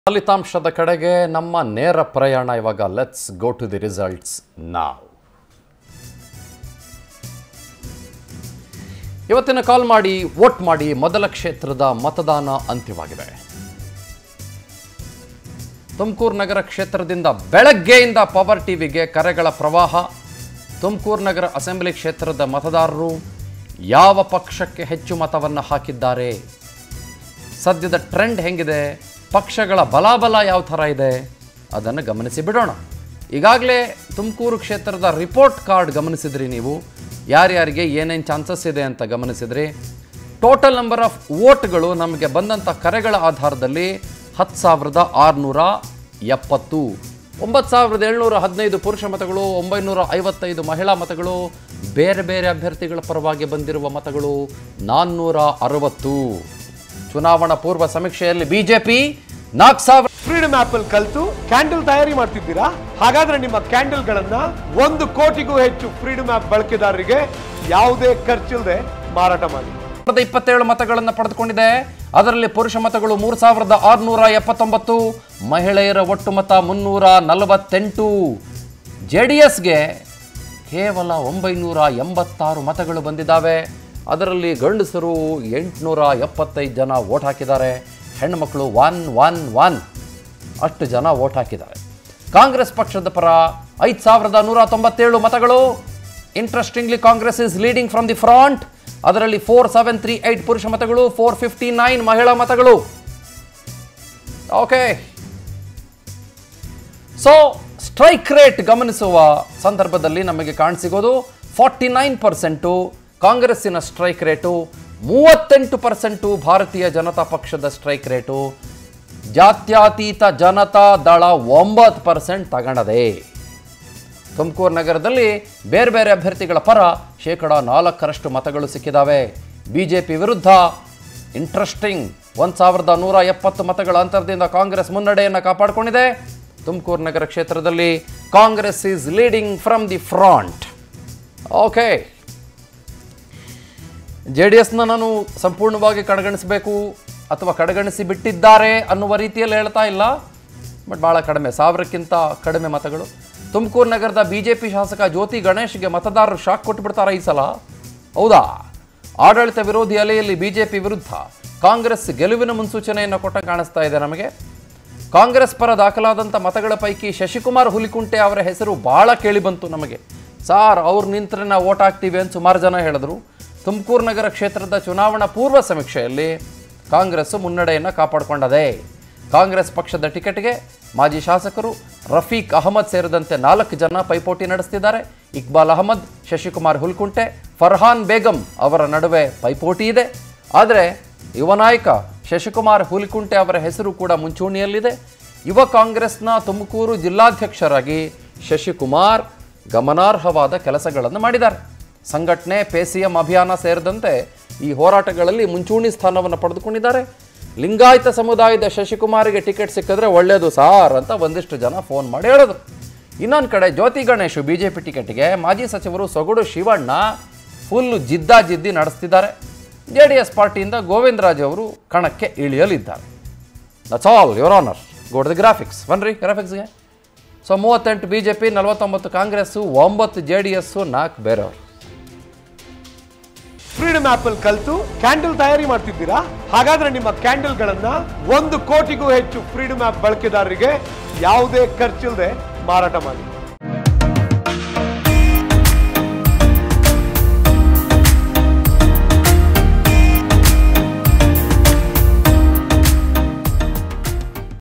ಫಲಿತಾಂಶದ ಕಡೆಗೆ ನಮ್ಮ ನೇರ ಪ್ರಯಾಣ ಇವಾಗ let's go to the results ನಾವ್ ಇವತ್ತಿನ ಕಾಲ್ ಮಾಡಿ ವೋಟ್ ಮಾಡಿ ಮೊದಲ ಕ್ಷೇತ್ರದ ಮತದಾನ ಅಂತ್ಯವಾಗಿದೆ ತುಮಕೂರು ನಗರ ಕ್ಷೇತ್ರದಿಂದ ಬೆಳಗ್ಗೆಯಿಂದ ಪವರ್ ಟಿವಿಗೆ ಕರೆಗಳ ಪ್ರವಾಹ ತುಮಕೂರು ನಗರ ಅಸೆಂಬ್ಲಿ ಕ್ಷೇತ್ರದ ಮತದಾರರು ಯಾವ ಪಕ್ಷಕ್ಕೆ ಹೆಚ್ಚು ಮತವನ್ನು ಹಾಕಿದ್ದಾರೆ ಸದ್ಯದ ಟ್ರೆಂಡ್ ಹೆಂಗಿದೆ ಪಕ್ಷಗಳ ಬಲಾಬಲ ಯಾವ ಥರ ಇದೆ ಅದನ್ನು ಗಮನಿಸಿ ಬಿಡೋಣ ಈಗಾಗಲೇ ತುಮಕೂರು ಕ್ಷೇತ್ರದ ರಿಪೋರ್ಟ್ ಕಾರ್ಡ್ ಗಮನಿಸಿದ್ರಿ ನೀವು ಯಾರ್ಯಾರಿಗೆ ಏನೇನು ಚಾನ್ಸಸ್ ಇದೆ ಅಂತ ಗಮನಿಸಿದ್ರಿ ಟೋಟಲ್ ನಂಬರ್ ಆಫ್ ವೋಟ್ಗಳು ನಮಗೆ ಬಂದಂಥ ಕರೆಗಳ ಆಧಾರದಲ್ಲಿ ಹತ್ತು ಸಾವಿರದ ಆರುನೂರ ಎಪ್ಪತ್ತು ಒಂಬತ್ತು ಸಾವಿರದ ಏಳ್ನೂರ ಹದಿನೈದು ಪುರುಷ ಮತಗಳು ಒಂಬೈನೂರ ಐವತ್ತೈದು ಮಹಿಳಾ ಮತಗಳು ಬೇರೆ ಬೇರೆ ಅಭ್ಯರ್ಥಿಗಳ ಪರವಾಗಿ ಬಂದಿರುವ ಮತಗಳು ನಾನ್ನೂರ ಅರವತ್ತು ಚುನಾವಣಾ ಪೂರ್ವ ಸಮೀಕ್ಷೆಯಲ್ಲಿ ಬಿಜೆಪಿ ನಾಲ್ಕು ಸಾವಿರ ಫ್ರೀಡಮ್ ಆಪ್ ಅಲ್ಲಿ ಕಲ್ತು ಕ್ಯಾಂಡಲ್ ತಯಾರಿ ಮಾಡ್ತಿದ್ದೀರಾ ಹಾಗಾದ್ರೆ ನಿಮ್ಮ ಕ್ಯಾಂಡಲ್ ಗಳನ್ನ ಒಂದು ಕೋಟಿಗೂ ಹೆಚ್ಚು ಫ್ರೀಡಮ್ ಆಪ್ ಬಳಕೆದಾರರಿಗೆ ಯಾವುದೇ ಖರ್ಚಿಲ್ಲದೆ ಮಾರಾಟ ಮಾಡಿ ಸಾವಿರದ ಇಪ್ಪತ್ತೇಳು ಮತಗಳನ್ನು ಪಡೆದುಕೊಂಡಿದೆ ಅದರಲ್ಲಿ ಪುರುಷ ಮತಗಳು ಮೂರು ಸಾವಿರದ ಆರುನೂರ ಎಪ್ಪತ್ತೊಂಬತ್ತು ಮಹಿಳೆಯರ ಒಟ್ಟು ಮತ ಮುನ್ನೂರ ನಲವತ್ತೆಂಟು ಜೆ ಡಿ ಎಸ್ಗೆ ಕೇವಲ ಒಂಬೈನೂರ ಎಂಬತ್ತಾರು ಮತಗಳು ಬಂದಿದ್ದಾವೆ ಅದರಲ್ಲಿ ಗಂಡಸರು ಎಂಟುನೂರ ಎಪ್ಪತ್ತೈದು ಜನ ವೋಟ್ ಹಾಕಿದ್ದಾರೆ ಹೆಣ್ಣುಮಕ್ಕಳು ಒನ್ ಒನ್ ಒನ್ ಅಷ್ಟು ಜನ ವೋಟ್ ಹಾಕಿದ್ದಾರೆ ಕಾಂಗ್ರೆಸ್ ಪಕ್ಷದ ಪರ ಐದು ಸಾವಿರದ ನೂರ ತೊಂಬತ್ತೇಳು ಮತಗಳು interestingly Congress is leading from the front ಅದರಲ್ಲಿ ಫೋರ್ ಸೆವೆನ್ ತ್ರೀ ಏಟ್ ಪುರುಷ ಮತಗಳು ಫೋರ್ ಫಿಫ್ಟಿ ನೈನ್ ಮಹಿಳಾ ಮತಗಳು ಓಕೆ ಸೊ ಸ್ಟ್ರೈಕ್ ರೇಟ್ ಗಮನಿಸುವ ಸಂದರ್ಭದಲ್ಲಿ ನಮಗೆ ಕಾಣಸಿಗೋದು ಫಾರ್ಟಿ ನೈನ್ ಪರ್ಸೆಂಟು ಕಾಂಗ್ರೆಸ್ಸಿನ ಸ್ಟ್ರೈಕ್ ರೇಟು ಮೂವತ್ತೆಂಟು ಪರ್ಸೆಂಟು ಭಾರತೀಯ ಜನತಾ ಪಕ್ಷದ ಸ್ಟ್ರೈಕ್ ರೇಟು ಜಾತ್ಯತೀತ ಜನತಾ ದಳ ಒಂಬತ್ತು ಪರ್ಸೆಂಟ್ ತಗೊಂಡದೆ ತುಮಕೂರು ನಗರದಲ್ಲಿ ಬೇರೆ ಬೇರೆ ಅಭ್ಯರ್ಥಿಗಳ ಪರ ಶೇಕಡ ನಾಲ್ಕರಷ್ಟು ಮತಗಳು ಸಿಕ್ಕಿದ್ದಾವೆ ಬಿಜೆಪಿ ವಿರುದ್ಧ ಇಂಟ್ರೆಸ್ಟಿಂಗ್ ಒಂದು ಸಾವಿರದ ನೂರ ಎಪ್ಪತ್ತು ಮತಗಳ ಅಂತರದಿಂದ ಕಾಂಗ್ರೆಸ್ ಮುನ್ನಡೆಯನ್ನು ಕಾಪಾಡಿಕೊಂಡಿದೆ ತುಮಕೂರು ನಗರ ಕ್ಷೇತ್ರದಲ್ಲಿ Congress is leading from the front okay J D ಎಸ್ನ ನಾನು ಸಂಪೂರ್ಣವಾಗಿ ಕಡೆಗಣಿಸಬೇಕು ಅಥವಾ ಕಡೆಗಣಿಸಿ ಬಿಟ್ಟಿದ್ದಾರೆ ಅನ್ನುವ ರೀತಿಯಲ್ಲಿ ಹೇಳ್ತಾ ಇಲ್ಲ ಬಟ್ ಭಾಳ ಕಡಿಮೆ ಸಾವಿರಕ್ಕಿಂತ ಕಡಿಮೆ ಮತಗಳು ತುಮಕೂರು ನಗರದ ಬಿ ಜೆ ಪಿ ಶಾಸಕ ಜ್ಯೋತಿ ಗಣೇಶ್ಗೆ ಮತದಾರರು ಶಾಕ್ ಕೊಟ್ಟುಬಿಡ್ತಾರೆ ಈ ಸಲ ಹೌದಾ ಆಡಳಿತ ವಿರೋಧಿ ಅಲೆಯಲ್ಲಿ ಬಿ ಜೆ ಪಿ ವಿರುದ್ಧ ಕಾಂಗ್ರೆಸ್ ಗೆಲುವಿನ ಮುನ್ಸೂಚನೆಯನ್ನು ಕೊಟ್ಟ ಕಾಣಿಸ್ತಾ ಇದೆ ನಮಗೆ ಕಾಂಗ್ರೆಸ್ ಪರ ದಾಖಲಾದಂಥ ಮತಗಳ ಪೈಕಿ ಶಶಿಕುಮಾರ್ ಹುಲಿಕುಂಟೆ ಅವರ ಹೆಸರು ಭಾಳ ಕೇಳಿ ಬಂತು ನಮಗೆ ಸಾರ್ ಅವ್ರು ನಿಂತರೆ ನಾವು ಓಟ್ ಹಾಕ್ತೀವಿ ಅಂತ ಸುಮಾರು ಜನ ಹೇಳಿದ್ರು ತುಮಕೂರು ನಗರ ಕ್ಷೇತ್ರದ ಚುನಾವಣಾ ಪೂರ್ವ ಸಮೀಕ್ಷೆಯಲ್ಲಿ ಕಾಂಗ್ರೆಸ್ ಮುನ್ನಡೆಯನ್ನು ಕಾಪಾಡಿಕೊಂಡದೆ ಕಾಂಗ್ರೆಸ್ ಪಕ್ಷದ ಟಿಕೆಟ್ಗೆ ಮಾಜಿ ಶಾಸಕರು ರಫೀಕ್ ಅಹಮದ್ ಸೇರಿದಂತೆ ನಾಲ್ಕು ಜನ ಪೈಪೋಟಿ ನಡೆಸ್ತಿದ್ದಾರೆ ಇಕ್ಬಾಲ್ ಅಹಮದ್ ಶಶಿಕುಮಾರ್ ಹುಲ್ಕುಂಟೆ ಫರ್ಹಾನ್ ಬೇಗಂ ಅವರ ನಡುವೆ ಪೈಪೋಟಿ ಇದೆ ಆದರೆ ಯುವ ನಾಯಕ ಶಶಿಕುಮಾರ್ ಹುಲಿಕುಂಟೆ ಅವರ ಹೆಸರು ಕೂಡ ಮುಂಚೂಣಿಯಲ್ಲಿದೆ ಯುವ ಕಾಂಗ್ರೆಸ್ನ ತುಮಕೂರು ಜಿಲ್ಲಾಧ್ಯಕ್ಷರಾಗಿ ಶಶಿಕುಮಾರ್ ಗಮನಾರ್ಹವಾದ ಕೆಲಸಗಳನ್ನು ಮಾಡಿದ್ದಾರೆ ಸಂಘಟನೆ ಪೇಸಿಎಂ ಅಭಿಯಾನ ಸೇರಿದಂತೆ ಈ ಹೋರಾಟಗಳಲ್ಲಿ ಮುಂಚೂಣಿ ಸ್ಥಾನವನ್ನು ಪಡೆದುಕೊಂಡಿದ್ದಾರೆ ಲಿಂಗಾಯತ ಸಮುದಾಯದ ಶಶಿಕುಮಾರಿಗೆ ಟಿಕೆಟ್ ಸಿಕ್ಕಿದ್ರೆ ಒಳ್ಳೆಯದು ಸಾರ್ ಅಂತ ಒಂದಿಷ್ಟು ಜನ ಫೋನ್ ಮಾಡಿ ಹೇಳಿದ್ರು ಇನ್ನೊಂದು ಕಡೆ Jyothi Ganesh B J P ಟಿಕೆಟ್ಗೆ ಮಾಜಿ ಸಚಿವರು ಸೊಗಡು ಶಿವಣ್ಣ ಫುಲ್ಲು ಜಿದ್ದಾಜಿದ್ದಿ ನಡೆಸ್ತಿದ್ದಾರೆ ಜೆ ಡಿ ಎಸ್ ಪಾರ್ಟಿಯಿಂದ ಗೋವಿಂದರಾಜ್ ಅವರು ಕಣಕ್ಕೆ ಇಳಿಯಲಿದ್ದಾರೆ that's all your honour go the graphics ಬನ್ರಿ ಗ್ರಾಫಿಕ್ಸ್ಗೆ ಸೊ ಮೂವತ್ತೆಂಟು ಬಿ ಜೆ ಪಿ ನಲವತ್ತೊಂಬತ್ತು ಕಾಂಗ್ರೆಸ್ಸು ಒಂಬತ್ತು ಜೆ ಡಿ ಎಸ್ಸು ನಾಲ್ಕು ಬೇರೆಯವರು ಫ್ರೀಡಮ್ ಆಪ್ ಅಲ್ಲಿ ಕಲ್ತು ಕ್ಯಾಂಡಲ್ ತಯಾರಿ ಮಾಡ್ತಿದ್ದೀರಾ ಹಾಗಾದ್ರೆ ನಿಮ್ಮ ಕ್ಯಾಂಡಲ್ ಗಳನ್ನ ಒಂದು ಕೋಟಿಗೂ ಹೆಚ್ಚು ಫ್ರೀಡಮ್ ಆಪ್ ಬಳಕೆದಾರರಿಗೆ ಯಾವುದೇ ಖರ್ಚಿಲ್ಲದೆ ಮಾರಾಟ ಮಾಡಿ